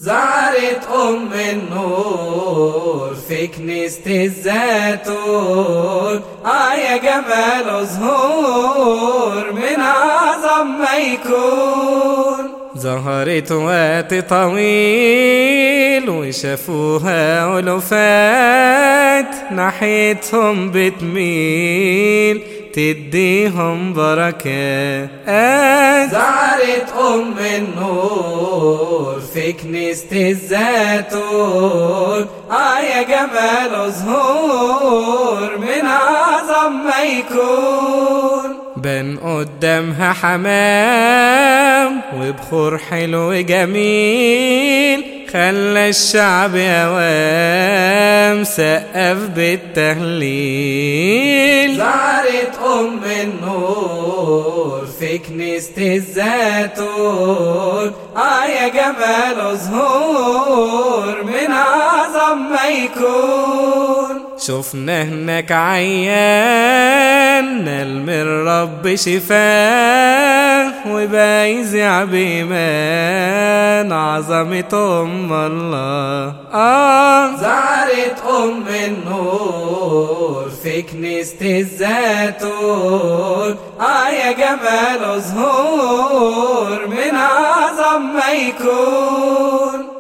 زعرت أم النور في كنيسة الزيتون آه يا جمال زهور من أعظم ما يكون ظهرت وقت طويل وشافوها ألوفات ناحيتهم بتميل تديهم بركات زعرت أم النور في كنيسة الزيتون آه يا جمال زهور من أعظم ما يكون بان قدامها حمام وبخور حلو جميل خلى الشعب أوام سقف بالتهليل زعرت أم النور في كنيسة الزيتون آه يا جمال زهور من أعظم ما يكون شفنا هناك عيان نال من رب شفاه وبايزع بإيمان عظمة أم الله آه زعرت أم النور في كنيسة الزيتون آه يا جمال زهور من أعظم ما يكون